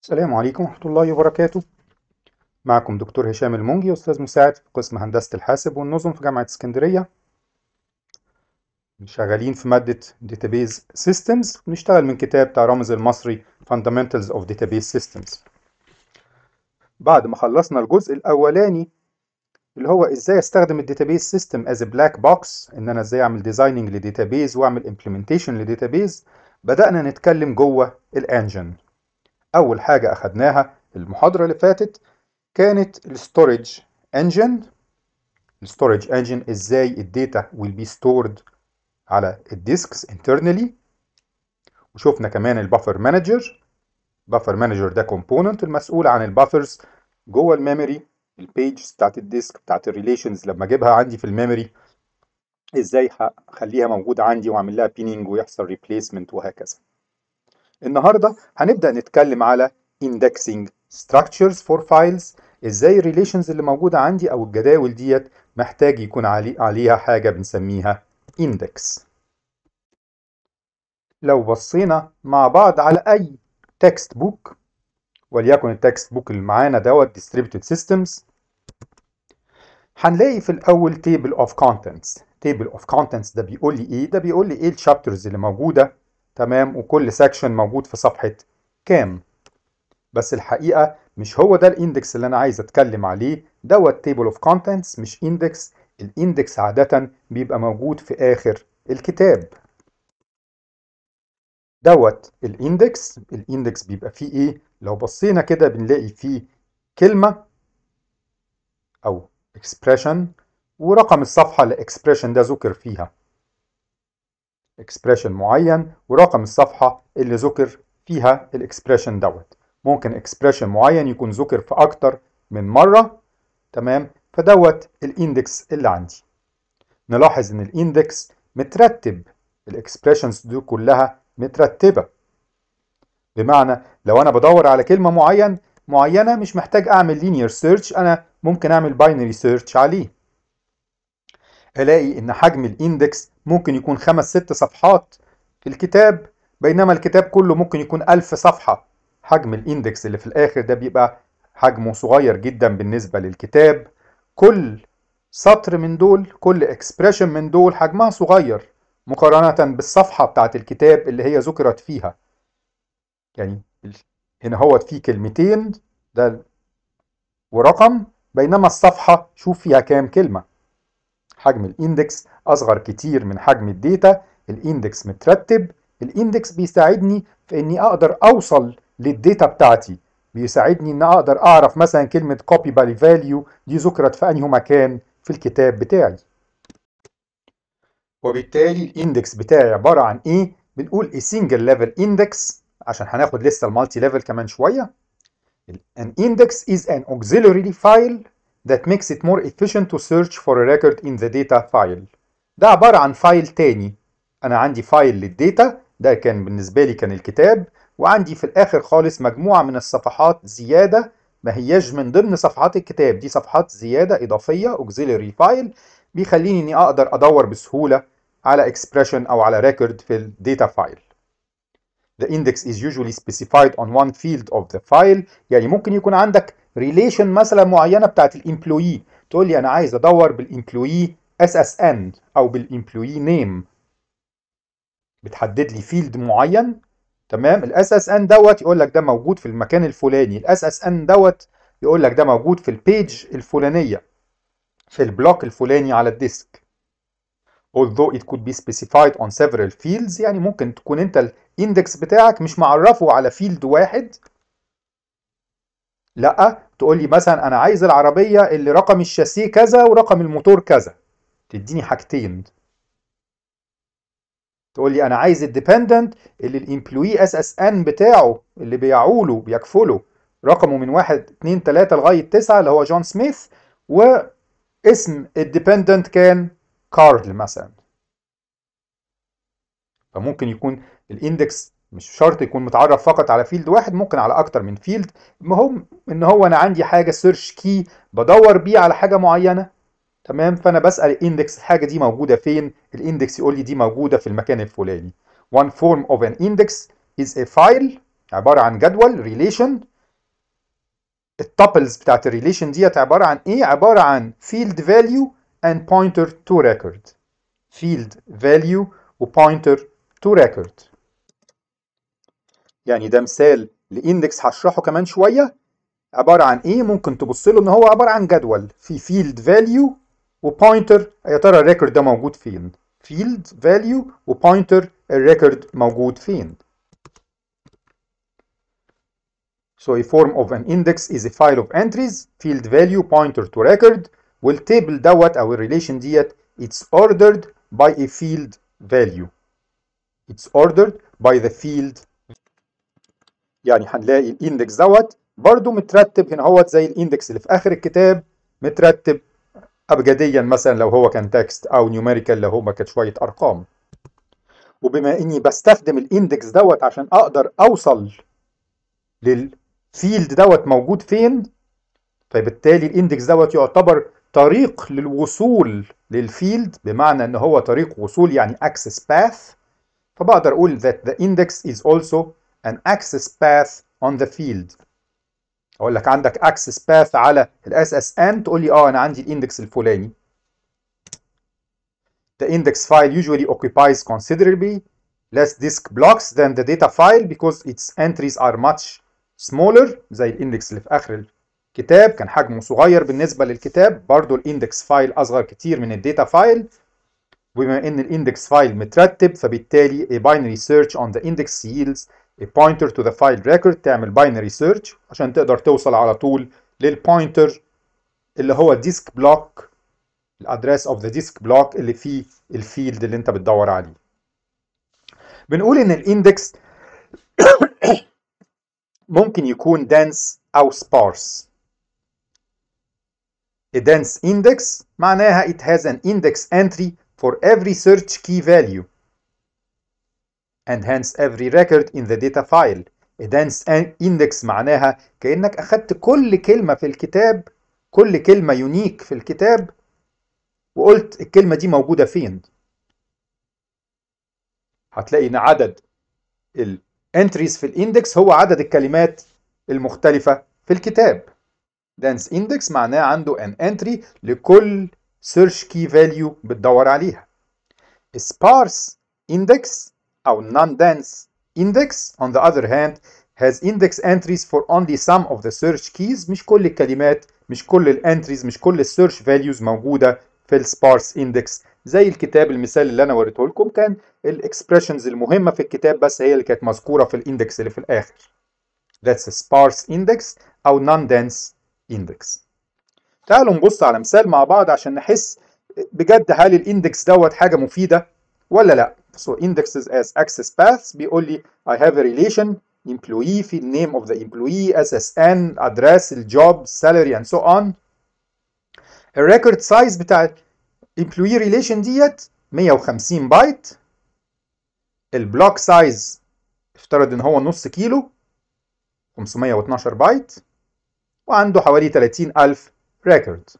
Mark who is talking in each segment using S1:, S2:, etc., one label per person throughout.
S1: السلام عليكم ورحمة الله وبركاته معكم دكتور هشام المنجي أستاذ مساعد في قسم هندسة الحاسب والنظم في جامعة اسكندرية شغالين في مادة Database Systems بنشتغل من كتاب بتاع رامز المصري Fundamentals of Database Systems بعد ما خلصنا الجزء الأولاني اللي هو ازاي استخدم الداتابيز سيستم از بلاك بوكس ان انا ازاي اعمل ديزايننج لداتابيز واعمل امبلمنتيشن لداتابيز بدأنا نتكلم جوه الانجن اول حاجة اخدناها المحاضرة اللي فاتت كانت الستورج انجن الستورج انجن ازاي الداتا will be stored على الديسكس internally وشفنا كمان البفر مانجر بفر مانجر ده كومبوننت المسؤول عن البفرز جوه الميموري البيج بتاعت الديسك بتاعت الريليشنز لما اجيبها عندي في الميموري ازاي هخليها موجوده عندي واعمل لها بيننج ويحصل ريبليسمنت وهكذا النهارده هنبدا نتكلم على indexing structures for files ازاي الريليشنز اللي موجوده عندي او الجداول ديت محتاج يكون علي عليها حاجه بنسميها index لو بصينا مع بعض على اي تكست بوك وليكن التكست بوك اللي معانا دوت distributed systems هنلاقي في الاول table of contents table of contents ده بيقول لي ايه ده بيقول لي ايه الشابترز اللي موجوده تمام وكل سكشن موجود في صفحه كام بس الحقيقه مش هو ده الاندكس اللي انا عايز اتكلم عليه دوت table of contents مش اندكس الاندكس عاده بيبقى موجود في اخر الكتاب دوت الاندكس الاندكس بيبقى فيه ايه لو بصينا كده بنلاقي فيه كلمه او expression ورقم الصفحة اللي expression ده ذكر فيها expression معين ورقم الصفحة اللي ذكر فيها الاكسبريشن دوت ممكن expression معين يكون ذكر في أكتر من مرة تمام فدوت الاندكس اللي عندي نلاحظ ان الاندكس مترتب الاكسبريشنز دي كلها مترتبة بمعنى لو انا بدور على كلمة معين معينة مش محتاج اعمل linear search انا ممكن اعمل باينري سيرش عليه الاقي ان حجم الاندكس ممكن يكون خمس ست صفحات في الكتاب بينما الكتاب كله ممكن يكون ألف صفحة حجم الاندكس اللي في الاخر ده بيبقى حجمه صغير جدا بالنسبة للكتاب كل سطر من دول كل اكسبريشن من دول حجمها صغير مقارنة بالصفحة بتاعت الكتاب اللي هي ذكرت فيها يعني هنا هو في كلمتين ده ورقم بينما الصفحة شوف فيها كام كلمة حجم الاندكس أصغر كتير من حجم الداتا الاندكس مترتب الاندكس بيساعدني في اني اقدر اوصل للداتا بتاعتي بيساعدني ان اقدر اعرف مثلا كلمة copy by value دي ذكرت في انهي مكان في الكتاب بتاعي وبالتالي الاندكس بتاعي عبارة عن ايه بنقول a single level index عشان هناخد لسه المالتي ليفل كمان شوية An index is an auxiliary file that makes it more efficient to search for a record in the data file. ده عبارة عن فايل تاني. أنا عندي فايل للداتا ده كان بالنسبة لي كان الكتاب وعندي في الآخر خالص مجموعة من الصفحات زيادة ما هياش من ضمن صفحات الكتاب دي صفحات زيادة إضافية auxiliary file بيخليني إني أقدر أدور بسهولة على expression أو على record في الداتا فايل. The index is usually specified on one field of the file يعني ممكن يكون عندك relation مثلا معينة بتاعت الامبلوي تقول لي أنا عايز أدور بالامبلوي SSN أو بالامبلوي name بتحدد لي فيلد معين تمام ال SSN دوت يقول لك ده موجود في المكان الفلاني ال SSN دوت يقول لك ده موجود في البيج الفلانية في البلوك الفلاني على الديسك although it could be specified on several fields يعني ممكن تكون انت الاندكس بتاعك مش معرفه على فيلد واحد لا تقول لي مثلا انا عايز العربيه اللي رقم الشاسيه كذا ورقم الموتور كذا تديني حاجتين تقول لي انا عايز الديبندنت اللي الامبلوي اس اس ان بتاعه اللي بيعوله بيكفله رقمه من واحد اتنين تلاته لغايه تسعه اللي هو جون سميث واسم الديبندنت كان كارل مثلا فممكن يكون الاندكس مش شرط يكون متعرف فقط على فيلد واحد ممكن على اكتر من فيلد المهم ان هو انا عندي حاجه سيرش كي بدور بيه على حاجه معينه تمام فانا بسال الاندكس الحاجه دي موجوده فين الاندكس يقول لي دي موجوده في المكان الفلاني one form of an index is a file عباره عن جدول relation التابلز بتاعت الريليشن ديت عباره عن ايه عباره عن field value and pointer to record field value و pointer to record يعني ده مثال لاندكس هشرحه كمان شويه عباره عن ايه ممكن تبص له ان هو عباره عن جدول في field value وبوينتر يا ترى الريكورد ده موجود فين field value وبوينتر الريكورد موجود فين So a form of an index is a file of entries, field value, pointer to record, والتيبل دوت او الريليشن ديت it's ordered by a field value. It's ordered by the field يعني هنلاقي الاندكس دوت برضو مترتب هنا هوت زي الاندكس اللي في اخر الكتاب مترتب ابجديا مثلا لو هو كان تكست او نيوميريكال لو هو كانت شويه ارقام وبما اني بستخدم الاندكس دوت عشان اقدر اوصل للفيلد دوت موجود فين فبالتالي الاندكس دوت يعتبر طريق للوصول للفيلد بمعنى ان هو طريق وصول يعني access path فبقدر اقول that the index is also an access path on the field اقول لك عندك access path على الاس اس ان تقول لي اه انا عندي الاندكس الفلاني The index file usually occupies considerably less disk blocks than the data file because its entries are much smaller زي الاندكس اللي في اخر الكتاب كان حجمه صغير بالنسبه للكتاب برضو الاندكس فايل اصغر كتير من الداتا فايل وبما ان الاندكس فايل مترتب فبالتالي a binary search on the index yields a pointer to the file record تعمل binary search عشان تقدر توصل على طول للبوينتر اللي هو disk block الادريس اوف ذا ديسك بلوك اللي فيه الفيلد اللي انت بتدور عليه بنقول ان الاندكس ممكن يكون dense او sparse A dense index معناها it has an index entry for every search key value and hence every record in the data file. A dense index معناها كأنك أخدت كل كلمة في الكتاب كل كلمة يونيك في الكتاب وقلت الكلمة دي موجودة فين هتلاقي ان عدد الانتريز في الاندكس هو عدد الكلمات المختلفة في الكتاب dense index معناه عنده an entry لكل search key value بتدور عليها sparse index أو non-dense index on the other hand has index entries for only some of the search keys مش كل الكلمات مش كل الانتريز مش كل السيرش values موجودة في السبارس اندكس زي الكتاب المثال اللي انا وريته لكم كان الاكسبريشنز المهمه في الكتاب بس هي اللي كانت مذكوره في الاندكس اللي في الاخر that's a sparse index او non-dense index تعالوا نبص على مثال مع بعض عشان نحس بجد هل الاندكس دوت حاجه مفيده ولا لا so indexes as access paths بيقول لي I have a relation employee في name of the employee SSN address الجوب salary and so on الريكورد سايز بتاع employee relation ديت 150 بايت البلوك سايز افترض ان هو نص كيلو 512 بايت وعنده حوالي 30000 ريكورد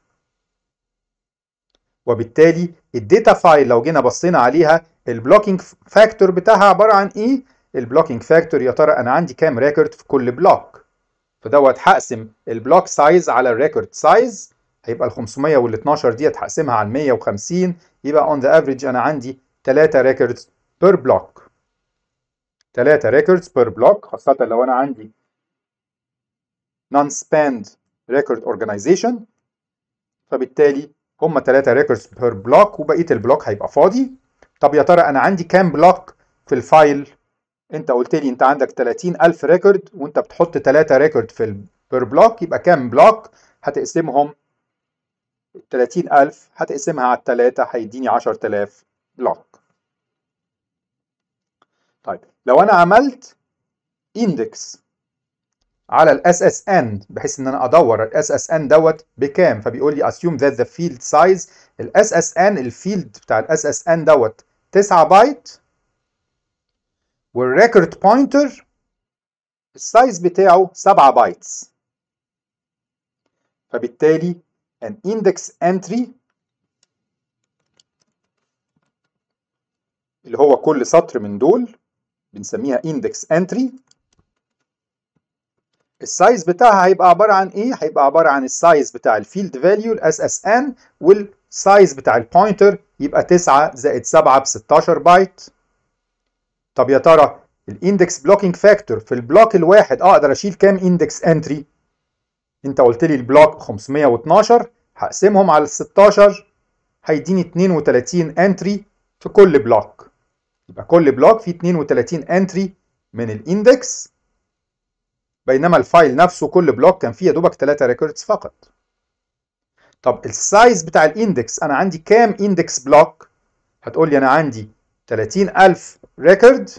S1: وبالتالي الداتا فايل لو جينا بصينا عليها البلوكينج فاكتور بتاعها عباره عن ايه البلوكينج فاكتور يا ترى انا عندي كام ريكورد في كل بلوك فدوت هقسم البلوك سايز على الريكورد سايز هيبقى ال 500 وال 12 ديت هقسمها على 150 يبقى اون ذا افريج انا عندي 3 ريكوردز بير بلوك 3 ريكوردز بير بلوك خاصة لو انا عندي نون سباند ريكورد اورجانيزيشن فبالتالي هم 3 ريكوردز بير بلوك وبقية البلوك هيبقى فاضي طب يا ترى انا عندي كام بلوك في الفايل انت قلت لي انت عندك 30000 ريكورد وانت بتحط 3 ريكورد في البير بلوك يبقى كام بلوك هتقسمهم 30000 هتقسمها على التلاتة هيديني 10000 بلوك طيب لو انا عملت اندكس على الاس اس ان بحيث ان انا ادور الاس اس ان دوت بكام فبيقول لي assume that the field size الاس اس ان الفيلد بتاع الاس اس ان دوت 9 بايت والريكورد بوينتر السايز بتاعه 7 بايتس فبالتالي an index entry اللي هو كل سطر من دول بنسميها index entry السايز بتاعها هيبقى عباره عن ايه هيبقى عباره عن السايز بتاع الفيلد فاليو الاس اس ان والسايز بتاع البوينتر يبقى 9 زائد 7 ب 16 بايت طب يا ترى الاندكس بلوكينج فاكتور في البلوك الواحد اقدر اشيل كام اندكس انتري انت قلت لي البلوك 512 هقسمهم على ال 16 هيديني 32 انتري في كل بلوك يبقى كل بلوك فيه 32 انتري من الاندكس بينما الفايل نفسه كل بلوك كان فيه يا دوبك 3 ريكوردز فقط طب السايز بتاع الاندكس انا عندي كام اندكس بلوك هتقول لي انا عندي 30000 ريكورد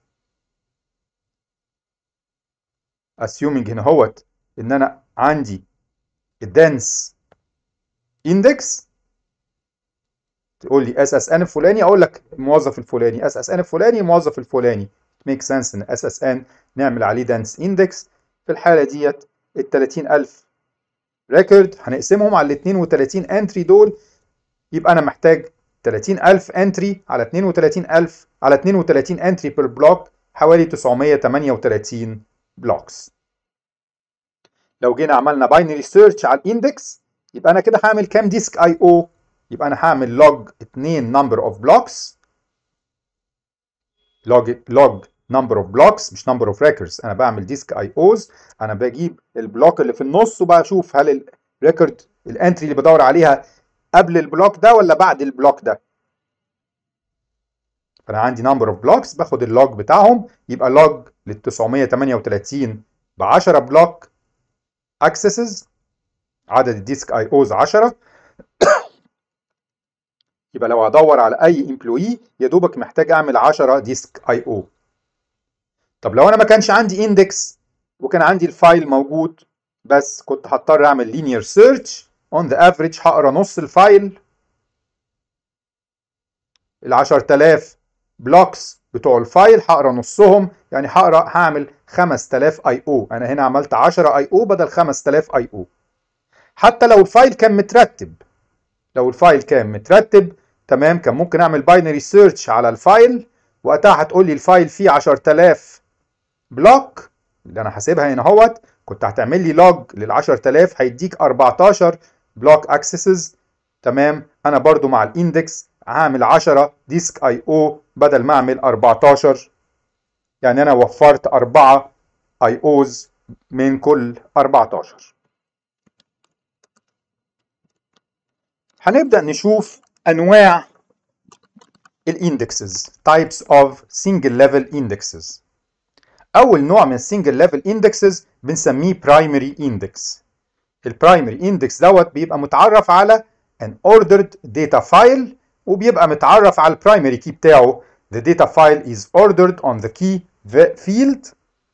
S1: assuming هنا هوت ان انا عندي الدنس اندكس تقول لي اس اس ان الفلاني اقول لك الموظف الفلاني اس اس ان الفلاني الموظف الفلاني ميك سنس ان اس اس ان نعمل عليه دانس اندكس في الحاله ديت ال 30000 ريكورد هنقسمهم على ال 32 انتري دول يبقى انا محتاج 30000 انتري على 32000 على 32 انتري بير بلوك حوالي 938 بلوكس لو جينا عملنا باينري سيرش على الاندكس يبقى انا كده هعمل كام ديسك اي او يبقى انا هعمل لوج 2 نمبر اوف بلوكس لوج لوج نمبر اوف بلوكس مش نمبر اوف ريكوردز انا بعمل ديسك اي اوز انا بجيب البلوك اللي في النص وبشوف هل الريكورد الانتري اللي بدور عليها قبل البلوك ده ولا بعد البلوك ده فانا عندي نمبر اوف بلوكس باخد اللوج بتاعهم يبقى لوج لل 938 ب 10 بلوك اكسسز عدد الديسك اي اوز 10 يبقى لو هدور على اي امبلوي يا دوبك محتاج اعمل 10 ديسك اي او طب لو انا ما كانش عندي اندكس وكان عندي الفايل موجود بس كنت هضطر اعمل linear search on the average هقرا نص الفايل ال 10000 بلوكس بتوع الفايل هقرا نصهم يعني هقرا هعمل 5000 اي او انا هنا عملت 10 اي او بدل 5000 اي او حتى لو الفايل كان مترتب لو الفايل كان مترتب تمام كان ممكن اعمل باينري سيرش على الفايل وقتها هتقول لي الفايل فيه 10000 بلوك اللي انا حاسبها هنا اهوت كنت هتعمل لي لوج لل 10000 هيديك 14 بلوك اكسسز تمام انا برضو مع الاندكس هعمل 10 ديسك اي او بدل ما اعمل 14 يعني انا وفرت 4 اي اوز من كل 14 هنبدأ نشوف أنواع الاندكسز types of single level indexes أول نوع من السنجل level indexes بنسميه primary index البرايمري index دوت بيبقى متعرف على an ordered data file وبيبقى متعرف على البرايمري key بتاعه the data file is ordered on the key field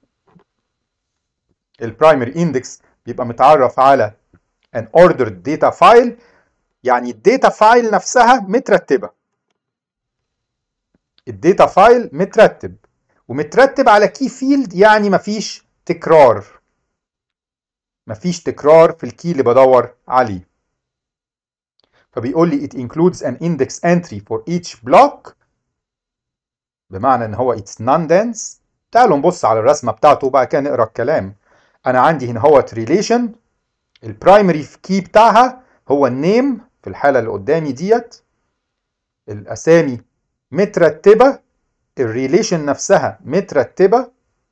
S1: البرايمري index بيبقى متعرف على an ordered data file يعني الداتا فايل نفسها مترتبه الداتا فايل مترتب ومترتب على كي فيلد يعني مفيش تكرار مفيش تكرار في الكي اللي بدور عليه فبيقول لي it includes an index entry for each block بمعنى ان هو it's non-dense تعالوا نبص على الرسمه بتاعته وبعد كده نقرا الكلام انا عندي هنا هو ريليشن البرايمري كي بتاعها هو النيم في الحالة اللي قدامي ديت الأسامي مترتبة الريليشن نفسها مترتبة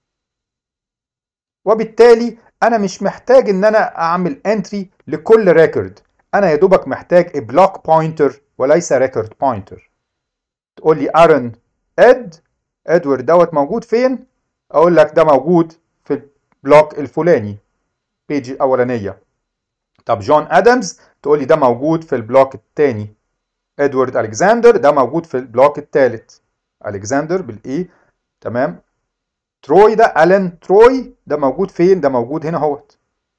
S1: وبالتالي أنا مش محتاج إن أنا أعمل انتري لكل ريكورد أنا يا دوبك محتاج بلوك بوينتر وليس ريكورد بوينتر تقول لي أرن إد إدوارد دوت موجود فين؟ أقول لك ده موجود في البلوك الفلاني بيج الأولانية طب جون ادمز تقول لي ده موجود في البلوك الثاني ادوارد الكسندر ده موجود في البلوك الثالث الكسندر بالاي تمام تروي ده الين تروي ده موجود فين ده موجود هنا اهوت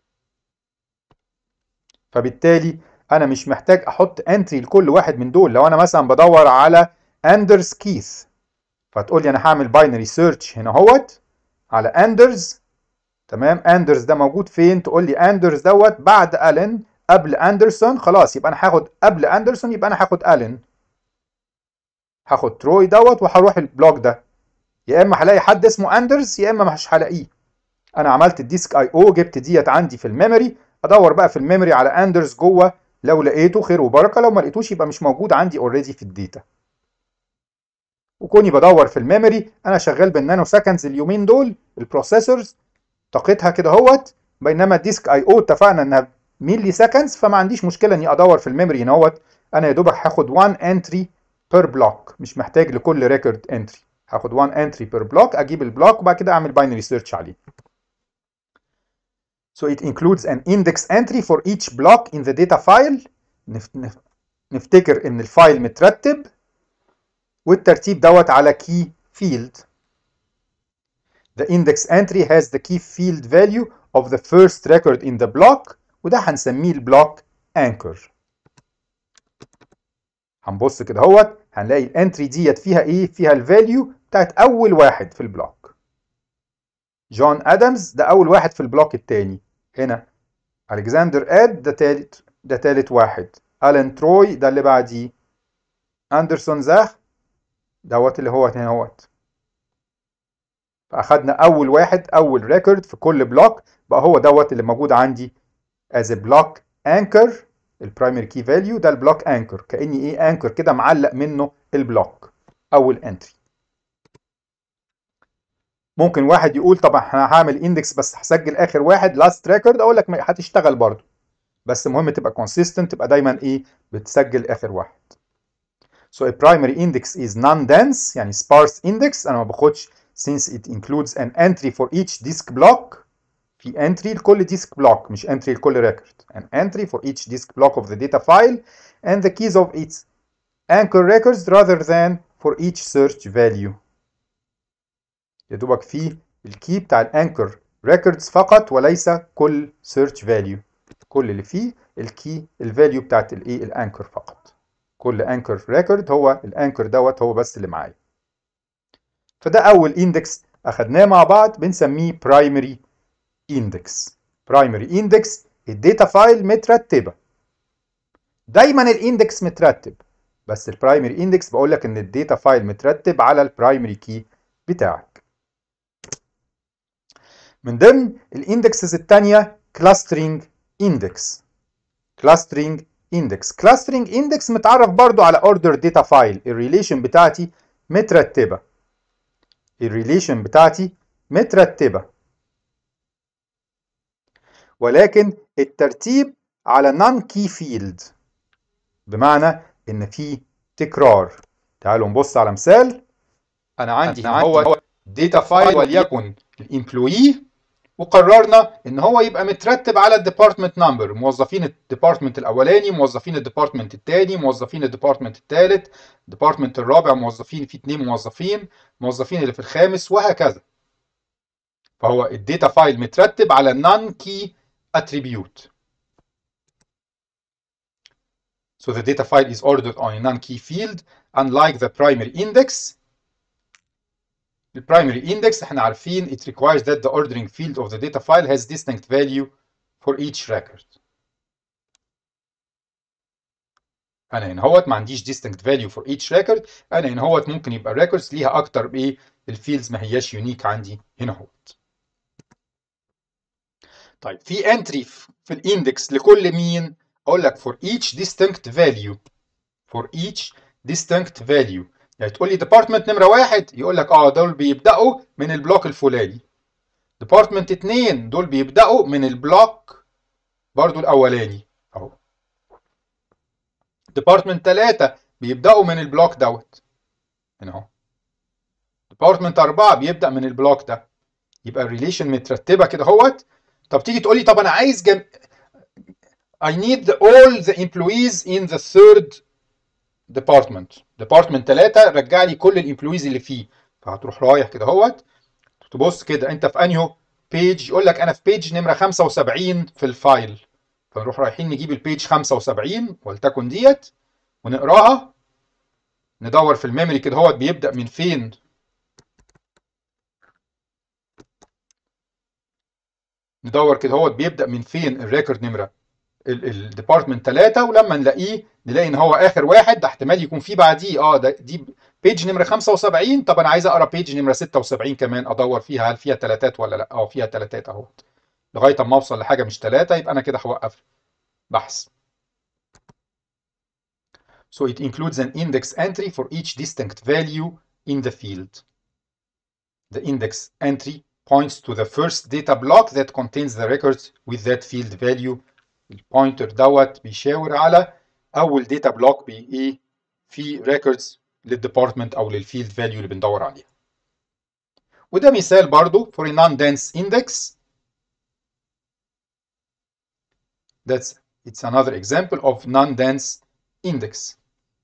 S1: فبالتالي انا مش محتاج احط انتري لكل واحد من دول لو انا مثلا بدور على اندرز كيث فتقول لي انا هعمل باينري سيرش هنا اهوت على اندرز تمام اندرز ده موجود فين تقول لي اندرز دوت بعد الين قبل اندرسون خلاص يبقى انا هاخد قبل اندرسون يبقى انا هاخد الين هاخد تروي دوت وهروح البلوك ده يا اما هلاقي حد اسمه اندرز يا اما مش هلاقيه انا عملت الديسك اي او جبت ديت عندي في الميموري ادور بقى في الميموري على اندرز جوه لو لقيته خير وبركه لو ما لقيتوش يبقى مش موجود عندي اوريدي في الداتا وكوني بدور في الميموري انا شغال بالنانو سكندز اليومين دول البروسيسورز طاقتها كده اهوت بينما الديسك اي او اتفقنا انها ميلي سكندز فما عنديش مشكله اني ادور في الميموري هنا اهوت انا يا دوبك هاخد 1 انتري بير بلوك مش محتاج لكل ريكورد انتري هاخد 1 انتري بير بلوك اجيب البلوك وبعد كده اعمل باينري سيرش عليه So it includes an index entry for each block in the data file. نفتكر ان الفايل مترتب والترتيب دوت على key field. The index entry has the key field value of the first record in the block وده هنسميه البلوك anchor. هنبص كده اهوت هنلاقي الانتري ديت فيها ايه؟ فيها الفاليو بتاعت اول واحد في البلوك. جون ادمز ده اول واحد في البلوك الثاني هنا الكسندر اد ده تالت ده تالت واحد الان تروي ده اللي بعديه اندرسون زاخ دوت اللي هو هنا اهوت فاخدنا اول واحد اول ريكورد في كل بلوك بقى هو دوت اللي موجود عندي as a block anchor البرايمري كي فاليو ده البلوك انكر كاني ايه انكر كده معلق منه البلوك اول انتري ممكن واحد يقول طب انا هعمل اندكس بس هسجل اخر واحد لاست ريكورد اقول لك هتشتغل برضه بس المهم تبقى كونسيستنت تبقى دايما ايه بتسجل اخر واحد So a primary index is non-dense يعني sparse index انا ما باخدش since it includes an entry for each disk block في entry لكل disk block مش entry لكل record an entry for each disk block of the data file and the keys of its anchor records rather than for each search value يا دوبك فيه الكي بتاع الانكر ريكوردز فقط وليس كل سيرش فاليو كل اللي فيه الكي الفاليو بتاعت الايه الانكر فقط كل انكر ريكورد هو الانكر دوت هو بس اللي معايا فده اول اندكس اخدناه مع بعض بنسميه برايمري اندكس برايمري اندكس الداتا فايل مترتبه دايما الاندكس مترتب بس البرايمري اندكس بقول لك ان الداتا فايل مترتب على البرايمري كي بتاعك من ضمن الاندكسز الثانيه كلاسترنج اندكس كلاسترنج اندكس كلاسترنج اندكس متعرف برضو على اوردر داتا فايل الريليشن بتاعتي مترتبه الريليشن بتاعتي مترتبه ولكن الترتيب على نون كي فيلد بمعنى ان في تكرار تعالوا نبص على مثال انا عندي هو داتا فايل وليكن الامبلوي وقررنا ان هو يبقى مترتب على الديبارتمنت نمبر موظفين الديبارتمنت الاولاني موظفين الديبارتمنت الثاني موظفين الديبارتمنت الثالث الديبارتمنت الرابع موظفين في اثنين موظفين موظفين اللي في الخامس وهكذا فهو الداتا فايل مترتب على نون كي attribute So the data file is ordered on a non-key field unlike the primary index البرايمري index احنا عارفين it requires that the ordering field of the data file has distinct value for each record. انا هنا هوت ما عنديش distinct value for each record انا هنا هوت ممكن يبقى records ليها اكتر بايه الفيلدز ما هياش يونيك عندي هنا هوت. طيب في entry في الاندكس لكل مين؟ اقول لك for each distinct value for each distinct value يعني تقول لي ديبارتمنت نمره واحد يقول لك اه دول بيبداوا من البلوك الفلاني ديبارتمنت اتنين دول بيبداوا من البلوك برضو الاولاني اهو ديبارتمنت تلاتة بيبداوا من البلوك دوت هنا اهو ديبارتمنت أربعة بيبدا من البلوك ده يبقى الريليشن مترتبه كده اهوت طب تيجي تقول لي طب انا عايز جم... I need all the employees in the third department department 3 رجع لي كل الامبلويز اللي فيه فهتروح رايح كده اهوت تبص كده انت في انهي بيج يقول لك انا في بيج نمره 75 في الفايل فنروح رايحين نجيب البيج 75 ولتكن ديت ونقراها ندور في الميموري كده اهوت بيبدا من فين ندور كده اهوت بيبدا من فين الريكورد نمره الديبارتمنت 3 ولما نلاقيه نلاقي ان هو اخر واحد ده احتمال يكون فيه بعديه اه ده دي بيج نمره 75 طب انا عايز اقرا بيج نمره 76 كمان ادور فيها هل فيها تلاتات ولا لا اه فيها تلاتات اهوت لغايه اما اوصل لحاجه مش تلاته يبقى انا كده هوقف بحث So it includes an index entry for each distinct value in the field. The index entry points to the first data block that contains the records with that field value. البوينتر دوت بيشاور على اول داتا بلوك بي ايه في ريكوردز للديبارتمنت او للفيلد فاليو اللي بندور عليها. وده مثال برضو for a non-dense index. That's it's another example of non-dense index.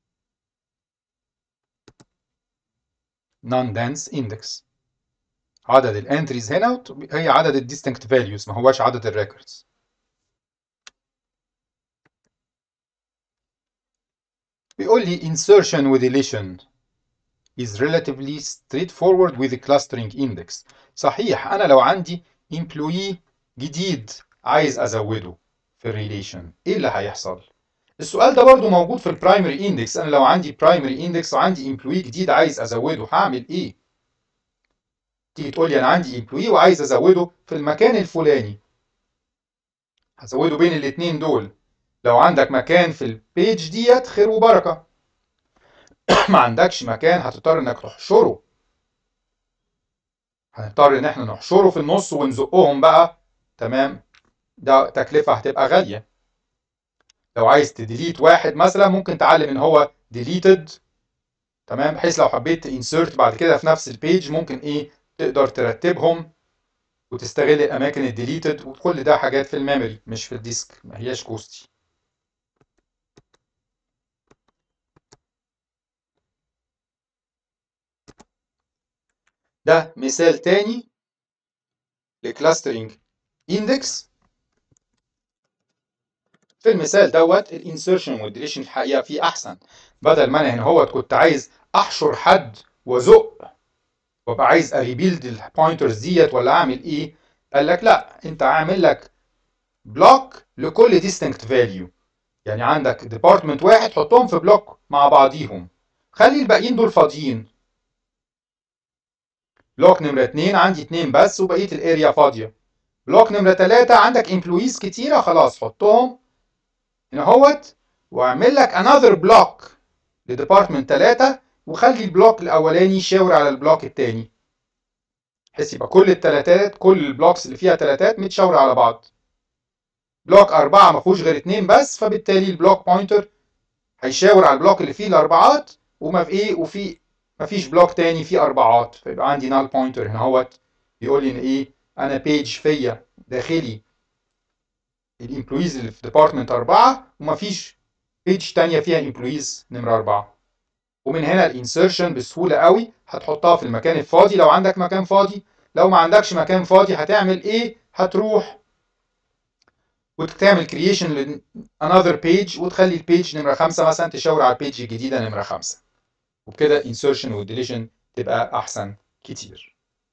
S1: non-dense index عدد الانتريز هنا هي عدد الديستنكت فاليوز ما هواش عدد الريكوردز بيقول لي insertion with deletion is relatively straightforward with the clustering index صحيح انا لو عندي employee جديد عايز ازوده في الريليشن ايه اللي هيحصل السؤال ده برضو موجود في البرايمري اندكس انا لو عندي برايمري اندكس وعندي امبلوي جديد عايز ازوده هعمل ايه تيجي تقول لي انا عندي امبلوي وعايز ازوده في المكان الفلاني هزوده بين الاثنين دول لو عندك مكان في البيج ديت خير وبركه ما عندكش مكان هتضطر انك تحشره هنضطر ان احنا نحشره في النص ونزقهم بقى تمام ده تكلفه هتبقى غاليه لو عايز تديليت واحد مثلا ممكن تعلم ان هو ديليتد تمام بحيث لو حبيت انسرت بعد كده في نفس البيج ممكن ايه تقدر ترتبهم وتستغل الاماكن الديليتد وكل ده حاجات في الميموري مش في الديسك ما هياش كوستي ده مثال تاني لكلاسترنج اندكس في المثال دوت الانسرشن والديليشن الحقيقه فيه احسن بدل ما انا هنا هوت كنت عايز احشر حد وازق وابقى عايز اريبيلد البوينترز ديت ولا اعمل ايه قال لك لا انت عامل لك بلوك لكل ديستنكت فاليو يعني عندك ديبارتمنت واحد حطهم في بلوك مع بعضيهم خلي الباقيين دول فاضيين بلوك نمرة اتنين عندي اتنين بس وبقية الاريا فاضية بلوك نمرة تلاتة عندك امبلويز كتيرة خلاص حطهم هنا اهوت واعمل لك another بلوك لديبارتمنت تلاتة وخلي البلوك الاولاني يشاور على البلوك التاني بحيث يبقى كل التلاتات كل البلوكس اللي فيها تلاتات متشاورة على بعض بلوك أربعة ما فيهوش غير اتنين بس فبالتالي البلوك بوينتر هيشاور على البلوك اللي فيه الأربعات وما في إيه وفي ما فيش بلوك تاني فيه أربعات فيبقى عندي نال بوينتر هنا اهوت بيقول لي إن إيه أنا بيج فيا داخلي الامبلويز اللي في ديبارتمنت أربعة وما فيش بيج تانية فيها امبلويز نمرة أربعة ومن هنا الانسرشن بسهولة قوي هتحطها في المكان الفاضي لو عندك مكان فاضي لو ما عندكش مكان فاضي هتعمل ايه هتروح وتعمل كرييشن ل another page وتخلي البيج نمرة خمسة مثلا تشاور على البيج الجديدة نمرة خمسة وبكده insertion والديليشن تبقى أحسن كتير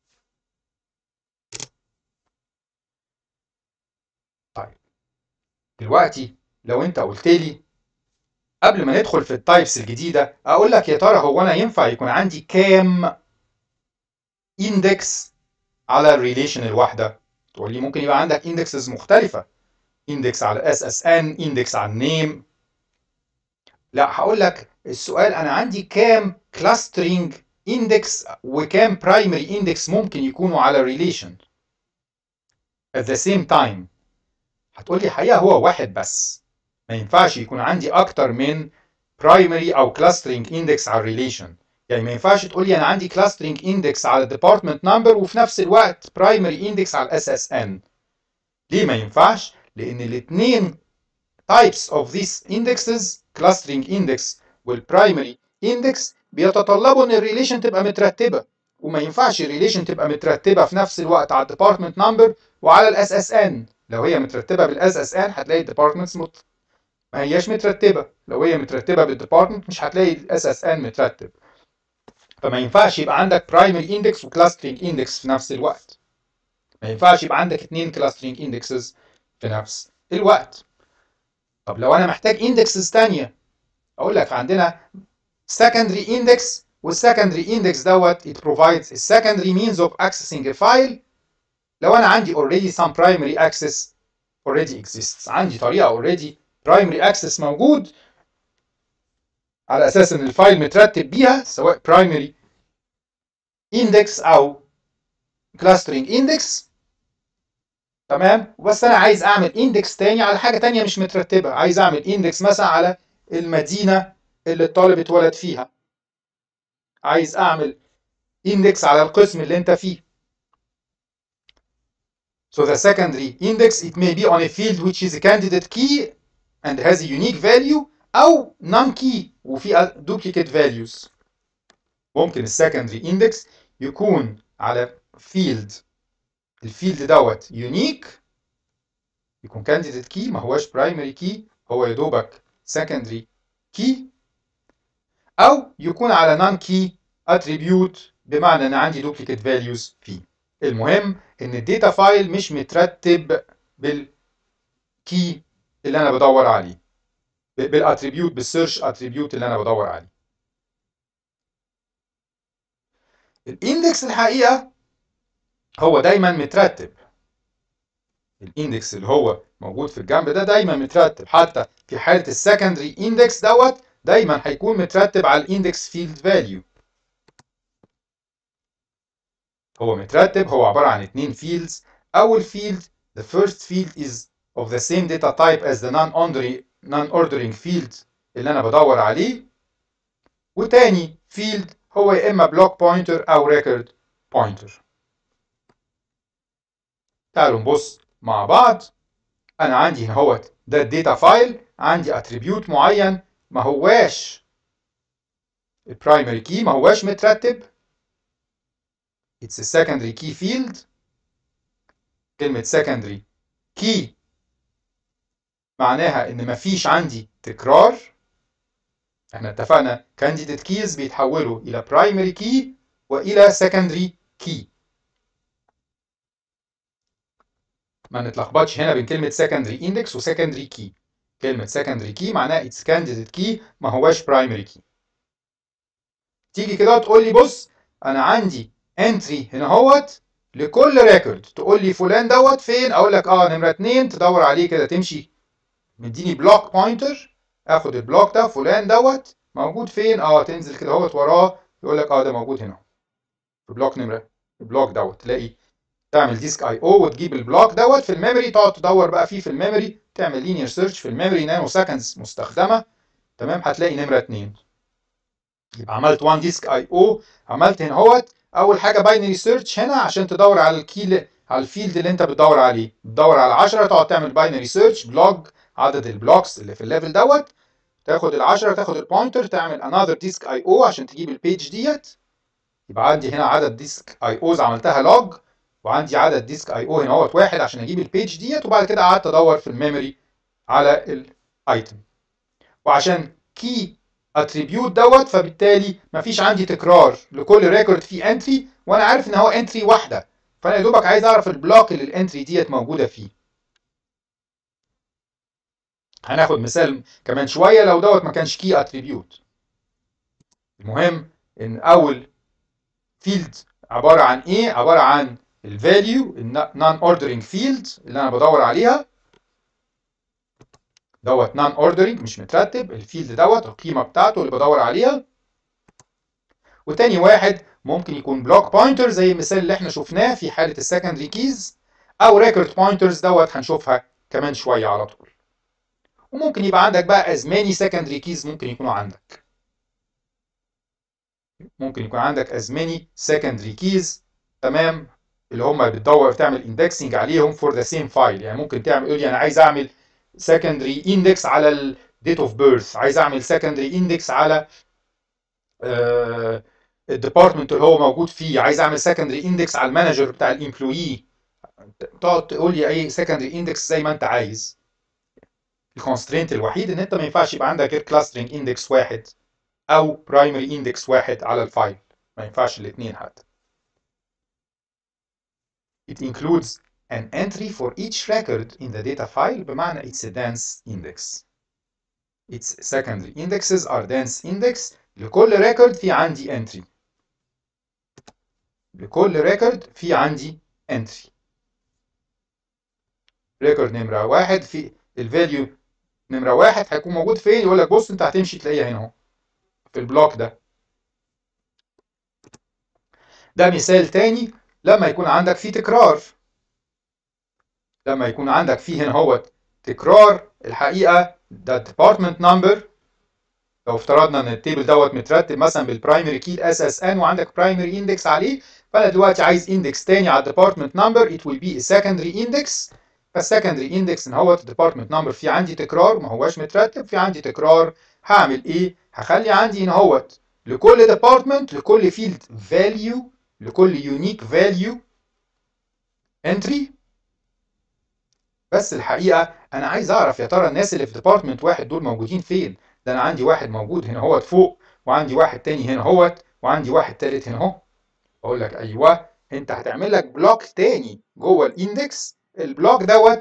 S1: طيب دلوقتي لو انت قلت لي قبل ما ندخل في التايبس الجديدة أقول لك يا ترى هو أنا ينفع يكون عندي كام اندكس على الريليشن الواحدة؟ تقول لي ممكن يبقى عندك اندكسز مختلفة اندكس على اس اس ان اندكس على النيم لا هقول لك السؤال انا عندي كام كلاسترينج اندكس وكام برايمري اندكس ممكن يكونوا على ريليشن at the same time هتقول لي الحقيقة هو واحد بس ما ينفعش يكون عندي اكتر من برايمري او كلاسترنج اندكس على الريليشن يعني ما ينفعش تقول لي انا عندي كلاسترنج اندكس على الديبارتمنت نمبر وفي نفس الوقت برايمري اندكس على الاس اس ان ليه ما ينفعش لان الاثنين types of these indexes clustering index والبرايمري index بيتطلبوا ان الريليشن تبقى مترتبه وما ينفعش الريليشن تبقى مترتبه في نفس الوقت على الديبارتمنت نمبر وعلى الاس اس ان لو هي مترتبه بالاس اس ان هتلاقي الديبارتمنتس مت... ما هياش مترتبه لو هي مترتبه بالديبارتمنت مش هتلاقي الاس اس ان مترتب فما ينفعش يبقى عندك برايمري اندكس وكلاسترنج اندكس في نفس الوقت ما ينفعش يبقى عندك اثنين كلاسترنج اندكسز في نفس الوقت طب لو انا محتاج اندكسز ثانيه اقول لك عندنا secondary index والسكندري اندكس دوت it provides a secondary means of accessing a file لو انا عندي already some primary access already exists عندي طريقه already primary access موجود على اساس ان الفايل مترتب بيها سواء primary index او clustering index تمام بس انا عايز اعمل اندكس تاني على حاجه تانية مش مترتبه عايز اعمل اندكس مثلا على المدينه اللي الطالب اتولد فيها عايز اعمل اندكس على القسم اللي انت فيه So the secondary index it may be on a field which is a candidate key and has a unique value أو non key وفي duplicate values. ممكن السكندري index يكون على field الفيلد دوت unique يكون candidate key ما هواش primary key هو يا دوبك secondary key أو يكون على non key attribute بمعنى إن عندي duplicate values فيه. المهم ان الداتا فايل مش مترتب بالكي اللي انا بدور عليه بالاتريبيوت بالسيرش اتريبيوت اللي انا بدور عليه الاندكس الحقيقه هو دايما مترتب الاندكس اللي هو موجود في الجنب ده دايما مترتب حتى في حاله السكندري اندكس دوت دايما هيكون مترتب على الاندكس فيلد فاليو هو مترتب هو عبارة عن اتنين fields أول field the first field is of the same data type as the non-ordering non-ordering field اللي أنا بدور عليه وتاني field هو يا إما block pointer أو record pointer تعالوا نبص مع بعض أنا عندي هنا هوت ده الداتا فايل عندي attribute معين ما هواش البرايمري كي ما هواش مترتب it's a secondary key field كلمة secondary key معناها إن مفيش عندي تكرار احنا اتفقنا candidate keys بيتحولوا إلى primary key وإلى secondary key ما نتلخبطش هنا بين كلمة secondary index و secondary key كلمة secondary key معناها it's candidate key ما هواش primary key تيجي كده تقول لي بص أنا عندي انتري هنا اهوت لكل ريكورد تقول لي فلان دوت فين اقول لك اه نمره اتنين تدور عليه كده تمشي مديني بلوك بوينتر اخد البلوك ده فلان دوت موجود فين اه تنزل كده اهوت وراه يقول لك اه ده موجود هنا في بلوك نمره البلوك دوت تلاقي تعمل ديسك اي او وتجيب البلوك دوت في الميموري تقعد تدور بقى فيه في الميموري تعمل لينير سيرش في الميموري نانو سكندز مستخدمه تمام هتلاقي نمره اتنين يبقى عملت 1 ديسك اي او عملت هنا اهوت اول حاجه باينري سيرش هنا عشان تدور على الكي على الفيلد اللي انت بتدور عليه تدور على 10 تقعد تعمل باينري سيرش بلوج عدد البلوكس اللي في الليفل دوت تاخد ال10 تاخد البوينتر تعمل انذر ديسك اي او عشان تجيب البيج ديت يبقى عندي هنا عدد ديسك اي اوز عملتها لوج وعندي عدد ديسك اي او هنا اهوت واحد عشان اجيب البيج ديت وبعد كده قعدت ادور في الميموري على الايتم وعشان كي اتريبيوت دوت فبالتالي مفيش عندي تكرار لكل ريكورد فيه انتري وانا عارف ان هو انتري واحده فانا يا دوبك عايز اعرف البلوك اللي الانتري ديت موجوده فيه هناخد مثال كمان شويه لو دوت ما كانش كي اتريبيوت المهم ان اول فيلد عباره عن ايه عباره عن الفاليو النون اوردرنج فيلد اللي انا بدور عليها دوت نون اوردرنج مش مترتب الفيلد دوت القيمه بتاعته اللي بدور عليها وتاني واحد ممكن يكون بلوك بوينتر زي المثال اللي احنا شفناه في حاله السكندري كيز او ريكورد بوينترز دوت هنشوفها كمان شويه على طول وممكن يبقى عندك بقى as many secondary keys ممكن يكونوا عندك ممكن يكون عندك as many secondary keys تمام اللي هم بتدور تعمل indexing عليهم for the same file يعني ممكن تعمل يقول لي انا عايز اعمل secondary index على ال date of birth عايز اعمل secondary index على آه الديبارتمنت اللي هو موجود فيه عايز اعمل secondary index على المانجر بتاع الامبلويي تقعد تقول لي اي secondary index زي ما انت عايز الكونسترينت الوحيد ان انت ما ينفعش يبقى عندك غير كلاسترنج اندكس واحد او برايمري اندكس واحد على الفايل ما ينفعش الاثنين حتى It includes an entry for each record in the data file بمعنى it's a dense index. Its secondary indexes are dense index لكل ريكورد في عندي انتري لكل ريكورد في عندي انتري ريكورد نمرة واحد في الفاليو نمرة واحد هيكون موجود فين يقول لك بص انت هتمشي تلاقيها هنا اهو في البلوك ده ده مثال تاني لما يكون عندك فيه تكرار لما يكون عندك فيه هنا هو تكرار الحقيقة ده department number لو افترضنا ان التيبل دوت مترتب مثلا بالبرايمري كي اس اس ان وعندك برايمري اندكس عليه فانا دلوقتي عايز اندكس تاني على الديبارتمنت نمبر it will be a secondary index فالسكندري اندكس ان هو الديبارتمنت نمبر في عندي تكرار ما هواش مترتب في عندي تكرار هعمل ايه؟ هخلي عندي ان هو لكل ديبارتمنت لكل فيلد فاليو لكل يونيك فاليو انتري بس الحقيقه انا عايز اعرف يا ترى الناس اللي في ديبارتمنت واحد دول موجودين فين؟ ده انا عندي واحد موجود هنا هوت فوق وعندي واحد تاني هنا هوت وعندي واحد تالت هنا اهو اقول لك ايوه انت هتعمل لك بلوك تاني جوه الاندكس البلوك دوت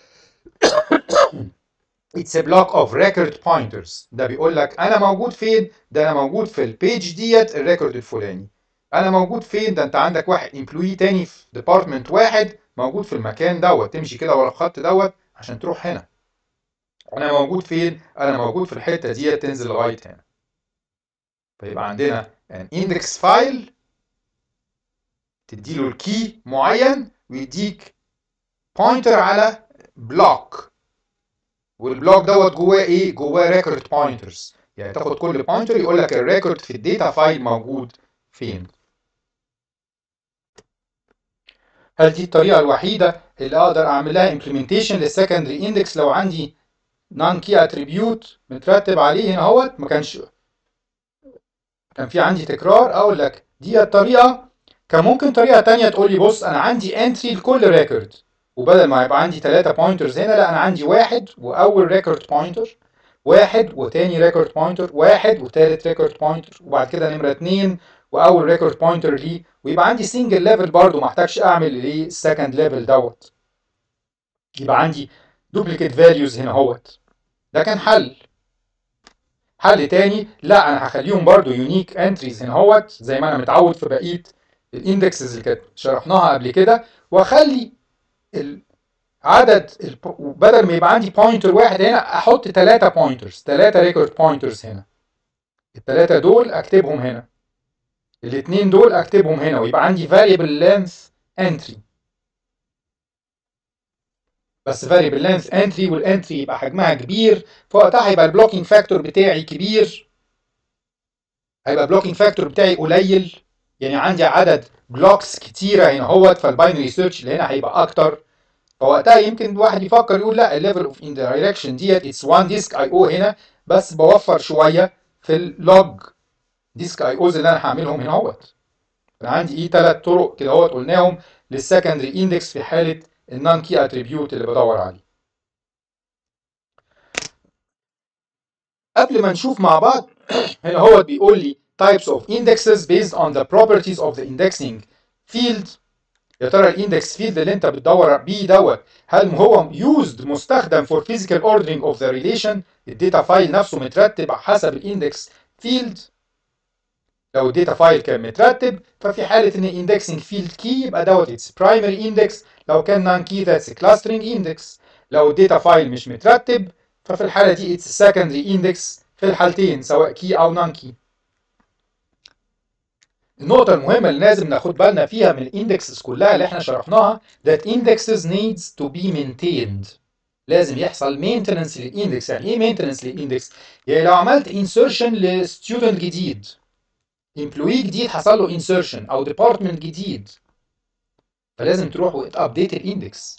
S1: It's a block of record pointers ده بيقول لك انا موجود فين ده انا موجود في البيج ديت الريكورد الفلاني انا موجود فين ده انت عندك واحد امبلوي تاني في ديبارتمنت واحد موجود في المكان دوت تمشي كده ورا الخط دوت عشان تروح هنا انا موجود فين انا موجود في الحته ديت تنزل لغايه هنا فيبقى عندنا an index file تديله الكي معين ويديك بوينتر على بلوك والبلوك دوت جواه ايه جواه ريكورد بوينترز يعني تاخد كل بوينتر يقول لك الريكورد في الداتا فايل موجود فين هل دي الطريقه الوحيده اللي اقدر اعمل لها implementation للسكندري اندكس لو عندي نون كي اتريبيوت مترتب عليه هنا اهوت ما كانش كان في عندي تكرار اقول لك دي الطريقه كان ممكن طريقه تانية تقول لي بص انا عندي انتري لكل ريكورد وبدل ما يبقى عندي ثلاثة بوينترز هنا لا انا عندي واحد واول ريكورد بوينتر واحد وتاني ريكورد بوينتر واحد وتالت ريكورد بوينتر وبعد كده نمرة اتنين واول ريكورد بوينتر ليه ويبقى عندي سنجل ليفل برضو ما احتاجش اعمل ايه السكند ليفل دوت يبقى عندي دوبليكيت فاليوز هنا اهوت ده كان حل حل تاني لا انا هخليهم برضو يونيك انتريز هنا اهوت زي ما انا متعود في بقيه الاندكسز اللي كانت شرحناها قبل كده واخلي عدد بدل ما يبقى عندي بوينتر واحد هنا احط ثلاثة بوينترز ثلاثة ريكورد بوينترز هنا الثلاثة دول اكتبهم هنا الاثنين دول اكتبهم هنا ويبقى عندي variable length entry بس variable length entry والانتري يبقى حجمها كبير فوقتها هيبقى البلوكينج فاكتور بتاعي كبير هيبقى البلوكينج فاكتور بتاعي قليل يعني عندي عدد بلوكس كتيره هنا اهوت فالباينري سيرش اللي هنا هيبقى اكتر فوقتها يمكن الواحد يفكر يقول لا الليفل اوف اندايركشن ديت اتس 1 ديسك اي او هنا بس بوفر شويه في اللوج ديسك اي اوز اللي انا هعملهم هنا اهوت انا عندي ايه ثلاث طرق كده اهوت قلناهم للسكندري اندكس في حاله النون كي اتريبيوت اللي بدور عليه قبل ما نشوف مع بعض هنا هو بيقول لي types of indexes based on the properties of the indexing field يا ترى الاندكس فيلد اللي انت بتدور بيه دوت هل هو used مستخدم for physical ordering of the relation الداتا فايل نفسه مترتب حسب الاندكس فيلد لو الداتا فايل كان مترتب ففي حاله ان الاندكسنج فيلد كي يبقى دوت اتس برايمري اندكس لو كان نون كي ذاتس كلاسترنج اندكس لو الداتا فايل مش مترتب ففي الحاله دي اتس سكندري اندكس في الحالتين سواء كي او نون كي النقطة المهمة اللي لازم ناخد بالنا فيها من الاندكسز كلها اللي احنا شرحناها that indexes needs to be maintained لازم يحصل maintenance للاندكس يعني ايه maintenance للاندكس؟ يعني لو عملت insertion لستودنت جديد employee جديد حصل له insertion او department جديد فلازم تروح وتابديت الاندكس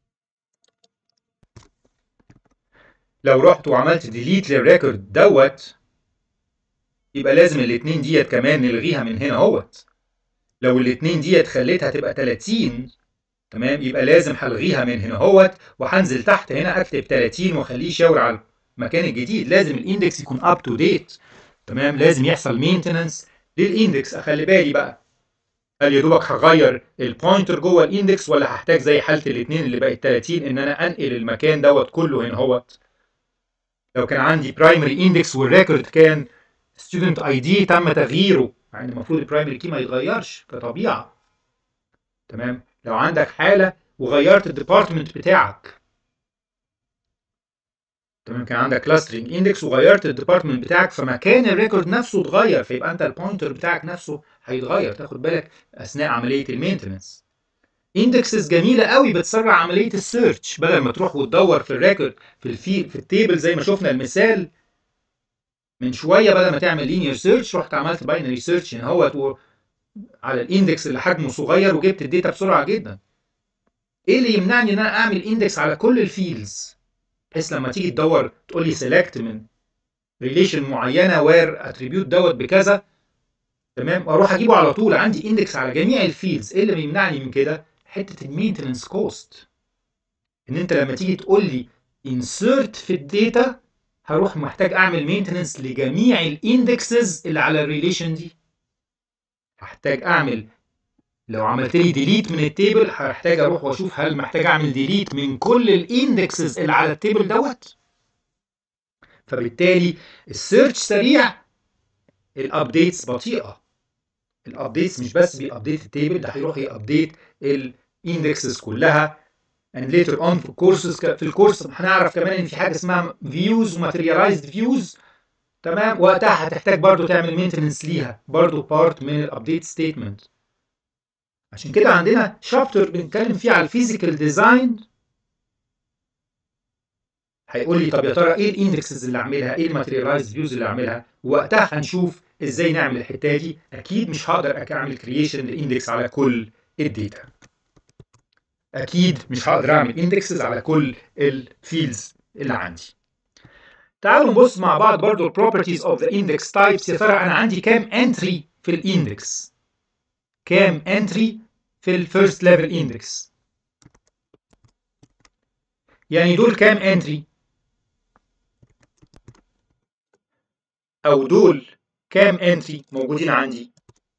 S1: لو رحت وعملت ديليت للريكورد دوت يبقى لازم الاتنين ديت كمان نلغيها من هنا اهوت لو الاتنين ديت خليتها تبقى 30 تمام يبقى لازم هلغيها من هنا اهوت وهنزل تحت هنا اكتب 30 واخليه يشاور على المكان الجديد لازم الاندكس يكون اب تو ديت تمام لازم يحصل مينتننس للاندكس اخلي بالي بقى هل يا دوبك هغير البوينتر جوه الاندكس ولا هحتاج زي حاله الاثنين اللي بقت 30 ان انا انقل المكان دوت كله هنا اهوت لو كان عندي برايمري اندكس والريكورد كان
S2: ستودنت اي دي تم تغييره مع ان المفروض البرايمري كي ما يتغيرش كطبيعه تمام لو عندك حاله وغيرت الديبارتمنت بتاعك تمام كان عندك كلاسترنج اندكس وغيرت الديبارتمنت بتاعك فمكان الريكورد نفسه اتغير فيبقى انت البوينتر بتاعك نفسه هيتغير تاخد بالك اثناء عمليه المينتنس اندكسز جميله قوي بتسرع عمليه السيرش بدل ما تروح وتدور في الريكورد في الفي في التيبل زي ما شفنا المثال من شويه بدل ما تعمل لينير سيرش رحت عملت باينري سيرش هنا هو على الاندكس اللي حجمه صغير وجبت الداتا بسرعه جدا ايه اللي يمنعني ان انا اعمل اندكس على كل الفيلدز بحيث لما تيجي تدور تقول لي سيلكت من ريليشن معينه وير اتريبيوت دوت بكذا تمام واروح اجيبه على طول عندي اندكس على جميع الفيلدز ايه اللي بيمنعني من كده حته المينتنس كوست ان انت لما تيجي تقول لي انسرت في الداتا هروح محتاج اعمل مينتنس لجميع الاندكسز اللي على الريليشن دي هحتاج اعمل لو عملت لي ديليت من التيبل هحتاج اروح واشوف هل محتاج اعمل ديليت من كل الاندكسز اللي على التيبل دوت فبالتالي السيرش سريع الابديتس بطيئه الابديتس مش بس بيابديت التيبل ده هيروح يابديت الاندكسز كلها and later on في الكورسز في الكورس هنعرف كمان ان في حاجه اسمها فيوز وماتيريالايزد فيوز تمام وقتها هتحتاج برضو تعمل مينتنس ليها برضو بارت من الابديت ستيتمنت عشان كده عندنا شابتر بنتكلم فيه على الفيزيكال ديزاين هيقول لي طب يا ترى ايه الاندكسز اللي اعملها ايه الماتيريالايزد فيوز اللي اعملها وقتها هنشوف ازاي نعمل الحته دي اكيد مش هقدر اعمل كرييشن للاندكس على كل الداتا اكيد مش هقدر اعمل اندكسز على كل الفيلدز اللي عندي تعالوا نبص مع بعض برضو البروبرتيز اوف ذا اندكس تايبس يا ترى انا عندي كام انتري في الاندكس كام انتري في الفيرست ليفل اندكس يعني دول كام انتري او دول كام انتري موجودين عندي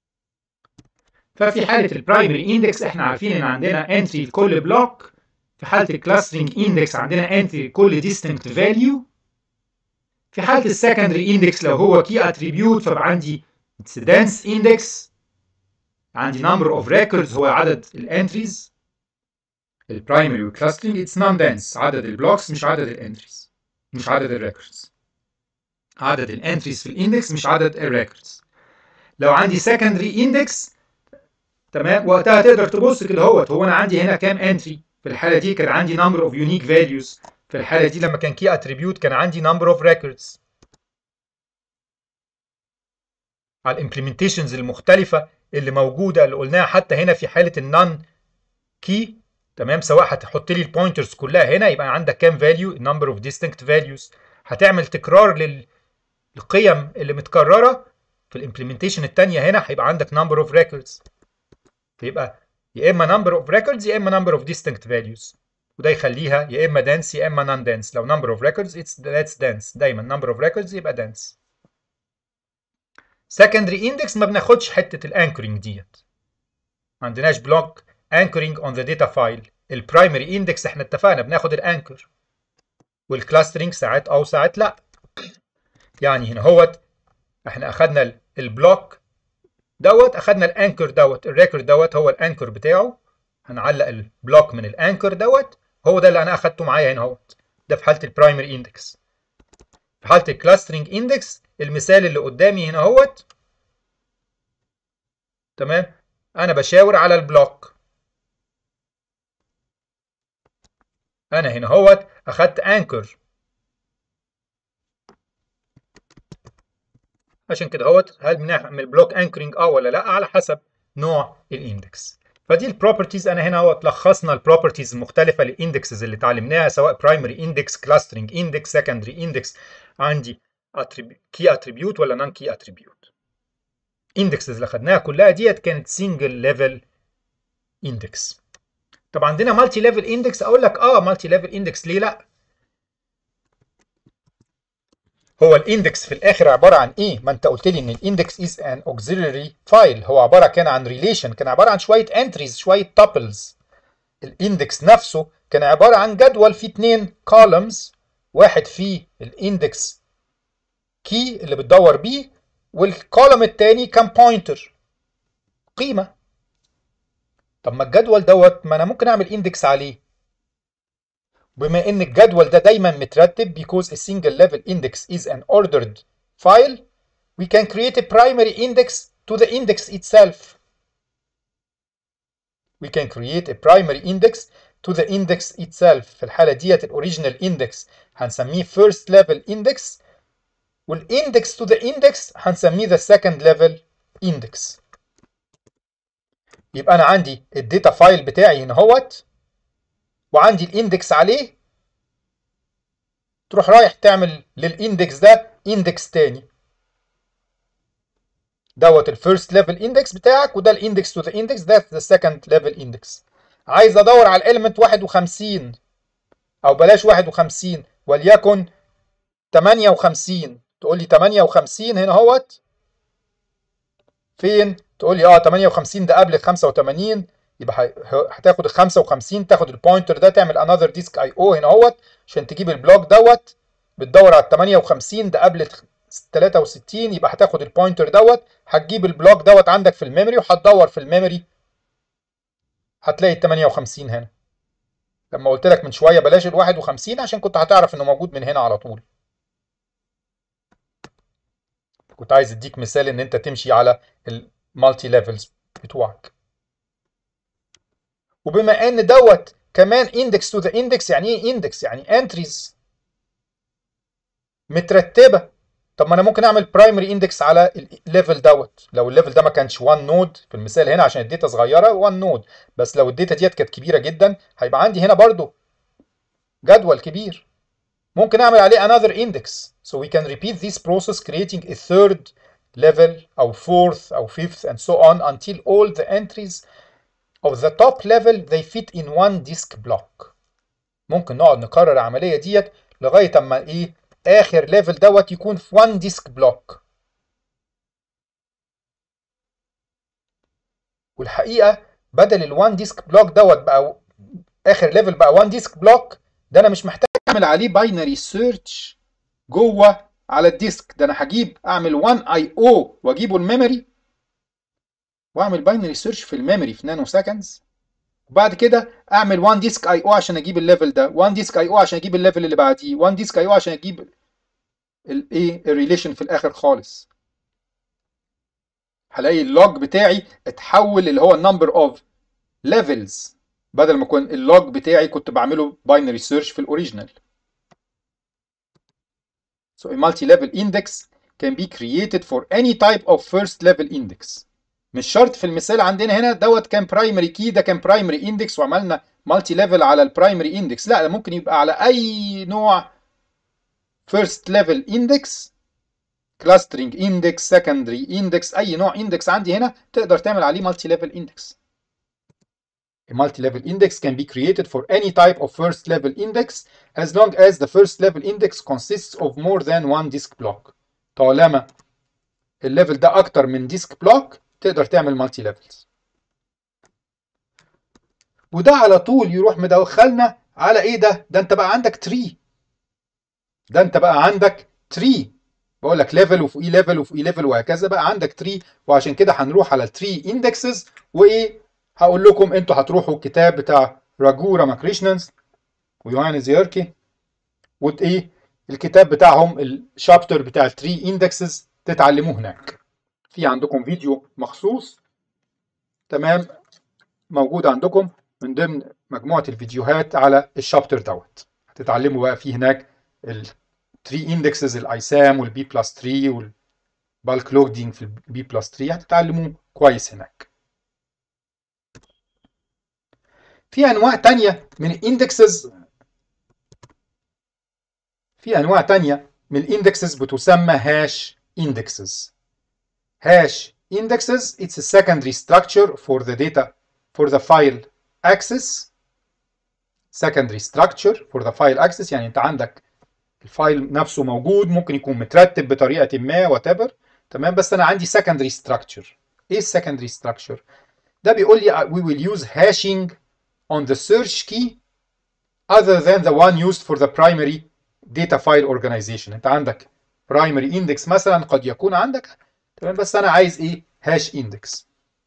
S2: ففي حالة البرايمري اندكس احنا عارفين ان عندنا انتري لكل بلوك في حالة الكلاسترنج اندكس عندنا انتري لكل distinct value في حالة السكندري اندكس لو هو key attribute فبقى عندي dense index عندي number of records هو عدد الانتريز البرايمري والكلاسترنج اتس نون dense عدد البلوكس مش عدد الانتريز مش عدد الريكوردز عدد الانتريز في الاندكس مش عدد الريكوردز لو عندي سكندري اندكس تمام وقتها تقدر تبص كده اهوت هو انا عندي هنا كام انتري في الحاله دي كان عندي number of unique values في الحاله دي لما كان key attribute كان عندي number of records على الامبلمنتيشنز المختلفه اللي موجوده اللي قلناها حتى هنا في حاله النون كي تمام سواء هتحط لي البوينترز كلها هنا يبقى عندك كام فاليو number of distinct values هتعمل تكرار للقيم اللي متكرره في الامبلمنتيشن الثانيه هنا هيبقى عندك number of records فيبقى يا اما number of records يا اما number of distinct values وده يخليها يا اما dense يا اما non dense لو number of records it's that's dense دايما number of records يبقى dense secondary index ما بناخدش حته الانكرنج ديت ما عندناش بلوك anchoring on the data file البرايمري اندكس احنا اتفقنا بناخد الانكر والكلاسترنج ساعات او ساعات لا يعني هنا هوت احنا اخدنا البلوك دوت اخدنا الانكر دوت الريكورد دوت هو الانكر بتاعه هنعلق البلوك من الانكر دوت هو ده اللي انا اخدته معايا هنا اهوت ده في حاله البرايمري اندكس في حاله الكلاسترنج اندكس المثال اللي قدامي هنا اهوت تمام انا بشاور على البلوك انا هنا اهوت اخدت انكر عشان كده اهوت هل بنعمل بلوك انكرنج اه ولا لا على حسب نوع الاندكس فدي البروبرتيز انا هنا اهوت لخصنا البروبرتيز المختلفه للاندكسز اللي اتعلمناها سواء برايمري اندكس كلاسترنج اندكس سكندري اندكس عندي كي اتريبيوت ولا نون كي اتريبيوت اندكسز اللي خدناها كلها ديت كانت سنجل ليفل اندكس طب عندنا مالتي ليفل اندكس اقول لك اه مالتي ليفل اندكس ليه لا هو الاندكس في الاخر عباره عن ايه ما انت قلت لي ان الاندكس از ان اوكسيلري فايل هو عباره كان عن ريليشن كان عباره عن شويه انتريز شويه تابلز الاندكس نفسه كان عباره عن جدول فيه اتنين كولمز واحد فيه الاندكس كي اللي بتدور بيه
S3: والكولوم التاني كان بوينتر قيمة طب ما الجدول دوت ما انا ممكن اعمل اندكس عليه بما ان الجدول ده دايما مترتب because a single level index is an ordered file we can create a primary index to the index itself we can create a primary index to the index itself في الحالة ديت الاوريجينال index هنسميه first level index والاندكس to the index هنسميه the second level index يبقى انا عندي الداتا فايل بتاعي هنا اهوت وعندي الاندكس عليه تروح رايح تعمل للاندكس ده اندكس تاني دوت الفيرست ليفل اندكس بتاعك وده الاندكس تو ذا اندكس ده ذا سكند ليفل اندكس عايز ادور على الاليمنت 51 او بلاش 51 وليكن 58 تقول لي 58 هنا اهوت فين تقول لي اه 58 ده قبل ال 85 يبقى هتاخد ال 55 تاخد البوينتر ده تعمل انذر ديسك اي او هنا اهوت عشان تجيب البلوك دوت بتدور على ال 58 ده قبل 63 يبقى هتاخد البوينتر دوت هتجيب البلوك دوت عندك في الميموري وهتدور في الميموري هتلاقي ال 58 هنا لما قلت لك من شويه بلاش ال 51 عشان كنت هتعرف انه موجود من هنا على طول كنت عايز اديك مثال ان انت تمشي على المالتي ليفلز بتوعك وبما ان دوت كمان اندكس تو ذا اندكس يعني ايه اندكس يعني انتريز مترتبه طب ما انا ممكن اعمل برايمري اندكس على الليفل دوت لو الليفل ده ما كانش 1 نود في المثال هنا عشان الداتا صغيره 1 نود بس لو الداتا ديت كانت كبيره جدا هيبقى عندي هنا برضو جدول كبير ممكن اعمل عليه another index so we can repeat this process creating a third level او fourth او fifth and so on until all the entries of the top level they fit in one disk block ممكن نقعد نكرر العمليه ديت لغايه اما ايه اخر ليفل دوت يكون في one disk block والحقيقه بدل ال one disk block دوت بقى اخر ليفل بقى one disk block ده انا مش محتاج اعمل عليه باينري سيرش جوه على الديسك ده انا هجيب اعمل 1 اي او واجيبه الميموري واعمل باينري سيرش في الميموري في نانو سكندز وبعد كده اعمل 1 ديسك اي او عشان اجيب الليفل ده 1 ديسك اي او عشان اجيب الليفل اللي بعديه 1 ديسك اي او عشان اجيب الايه الريليشن في الاخر خالص هلاقي اللوج بتاعي اتحول اللي هو النمبر اوف ليفلز بدل ما كان اللوج بتاعي كنت بعمله باينري سيرش في الاوريجينال So a multi-level index can be created for any type of first level index. مش شرط في المثال عندنا هنا دوت كان برايمري كي ده كان برايمري اندكس وعملنا مالتي ليفل على البرايمري اندكس لا ده ممكن يبقى على اي نوع first level index clustering index secondary index اي نوع اندكس عندي هنا تقدر تعمل عليه مالتي ليفل اندكس A multi-level index can be created for any type of first-level index as long as the first-level index consists of more than one disk block. طالما الليفل ده أكتر من ديسك بلوك تقدر تعمل مالتي ليفلز. وده على طول يروح مدخلنا على إيه ده؟ ده أنت بقى عندك تري. ده أنت بقى عندك تري. بقول لك ليفل وفوقيه ليفل وفوقيه ليفل وهكذا بقى عندك تري وعشان كده هنروح على التري اندكسز وإيه؟ هقول لكم انتوا هتروحوا الكتاب بتاع راجو راماكريشننز ويوهاني زيركي وايه الكتاب بتاعهم الشابتر بتاع التري اندكسز تتعلموه هناك في عندكم فيديو مخصوص تمام موجود عندكم من ضمن مجموعة الفيديوهات على الشابتر دوت هتتعلموا بقى فيه هناك التري اندكسز الايسام والبي بلس 3 والبالك لودينج في البي بلس 3 هتتعلموه كويس هناك في انواع تانية من الاندكسز في انواع تانية من الاندكسز بتسمى هاش اندكسز هاش indexes it's a secondary structure for the data for the file access secondary structure for the file access يعني انت عندك الفايل نفسه موجود ممكن يكون مترتب بطريقة ما whatever تمام بس انا عندي secondary structure ايه secondary structure ده بيقول لي we will use hashing on the search key other than the one used for the primary data file organization انت عندك primary index مثلا قد يكون عندك تمام بس انا عايز ايه هاش اندكس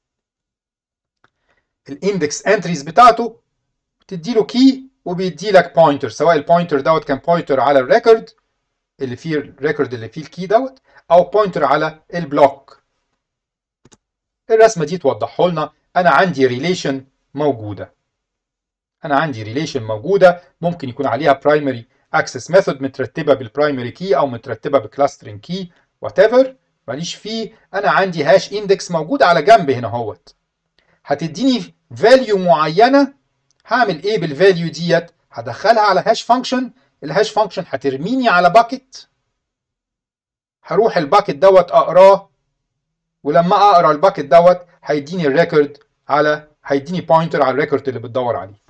S3: الاندكس انتريز بتاعته بتدي له كي وبيدي لك بوينتر سواء البوينتر دوت كان بوينتر على الريكورد اللي فيه الريكورد اللي فيه الكي دوت او بوينتر على البلوك الرسمه دي توضحه لنا انا عندي ريليشن موجوده انا عندي ريليشن موجوده ممكن يكون عليها برايمري اكسس ميثود مترتبه بالبرايمري كي او مترتبه بكلاسترنج كي وات ايفر ماليش فيه انا عندي هاش اندكس موجود على جنب هنا اهوت هتديني فاليو معينه هعمل ايه بالفاليو ديت هدخلها على هاش فانكشن الهاش فانكشن هترميني على باكت هروح الباكت دوت اقراه ولما اقرا الباكت دوت هيديني الريكورد على هيديني بوينتر على الريكورد اللي بتدور عليه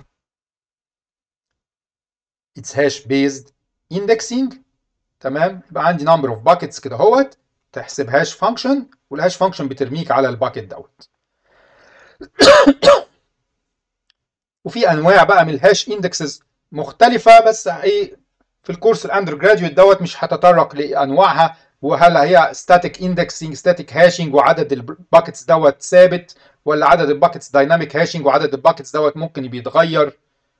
S3: it's hash based indexing تمام يبقى عندي number of buckets كده اهوت تحسب هاش فانكشن والهاش فانكشن بترميك على الباكت دوت وفي انواع بقى من الهاش اندكسز مختلفه بس ايه في الكورس الاندر جراديويت دوت مش هتطرق لانواعها وهل هي ستاتيك اندكسنج ستاتيك هاشنج وعدد الباكتس دوت ثابت ولا عدد الباكتس دايناميك هاشنج وعدد الباكتس دوت ممكن بيتغير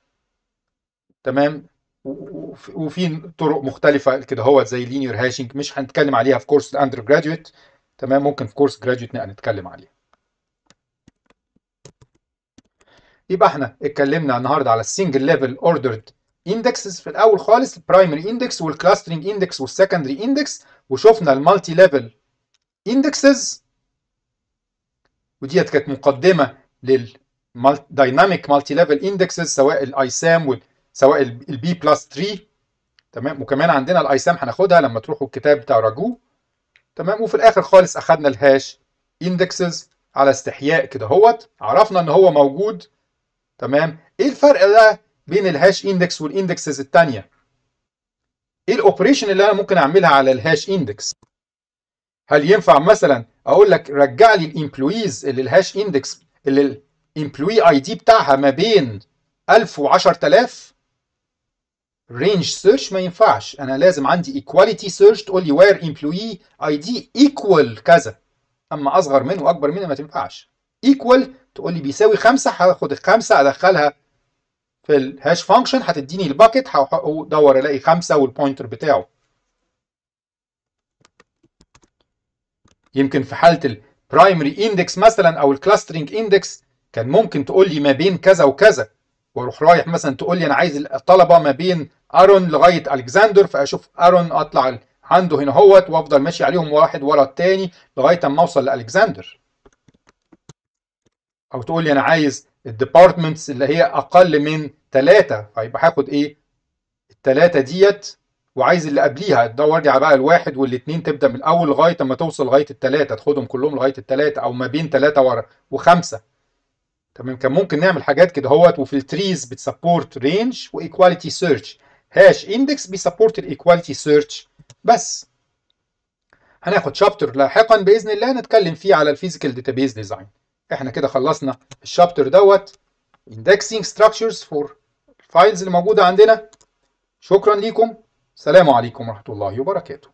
S3: تمام وفي طرق مختلفه كده هو زي لينير هاشنج مش هنتكلم عليها في كورس الاندر جراديويت تمام ممكن في كورس جراديويت نتكلم عليها يبقى احنا اتكلمنا النهارده على السنجل ليفل اوردرد اندكسز في الاول خالص البرايمري اندكس والكلاسترنج اندكس والسكندري اندكس وشفنا المالتي ليفل اندكسز وديت كانت مقدمه للدايناميك مالتي ليفل اندكسز سواء الايسام سواء البي بلس 3 تمام وكمان عندنا الايسام هناخدها لما تروحوا الكتاب بتاع راجو تمام وفي الاخر خالص اخدنا الهاش اندكسز على استحياء كده هوت عرفنا ان هو موجود تمام ايه الفرق ده بين الهاش اندكس والاندكسز الثانيه ايه الاوبريشن اللي انا ممكن اعملها على الهاش اندكس هل ينفع مثلا اقول لك رجع لي الامبلويز اللي الهاش اندكس اللي الامبلوي اي دي بتاعها ما بين 1000 و 10000 رينج سيرش ما ينفعش انا لازم عندي ايكواليتي سيرش تقول لي وير امبلوي اي دي ايكوال كذا اما اصغر منه واكبر منه ما تنفعش ايكوال تقول لي بيساوي خمسة هاخد الخمسة ادخلها في الهاش فانكشن هتديني الباكت هدور الاقي خمسة والبوينتر بتاعه يمكن في حالة البرايمري اندكس مثلا او الكلاسترنج اندكس كان ممكن تقول لي ما بين كذا وكذا واروح رايح مثلا تقول لي انا عايز الطلبه ما بين ارون لغايه الكسندر فاشوف ارون اطلع عنده هنا هوت وافضل ماشي عليهم واحد ورا التاني لغايه اما اوصل لالكسندر او تقول لي انا عايز الديبارتمنتس اللي هي اقل من ثلاثة فيبقى هاخد ايه الثلاثة ديت وعايز اللي قبليها تدور لي على بقى الواحد والاثنين تبدا من الاول لغايه اما توصل لغايه الثلاثه تاخدهم كلهم لغايه الثلاثه او ما بين ثلاثه ورا وخمسه تمام كان ممكن نعمل حاجات كده اهوت وفي التريز بتسبورت رينج وايكواليتي سيرش هاش اندكس بيسبورت الايكواليتي سيرش بس هناخد شابتر لاحقا باذن الله نتكلم فيه على الفيزيكال داتابيز ديزاين احنا كده خلصنا الشابتر دوت indexing structures for الفايلز اللي موجوده عندنا شكرا ليكم سلام عليكم ورحمه الله وبركاته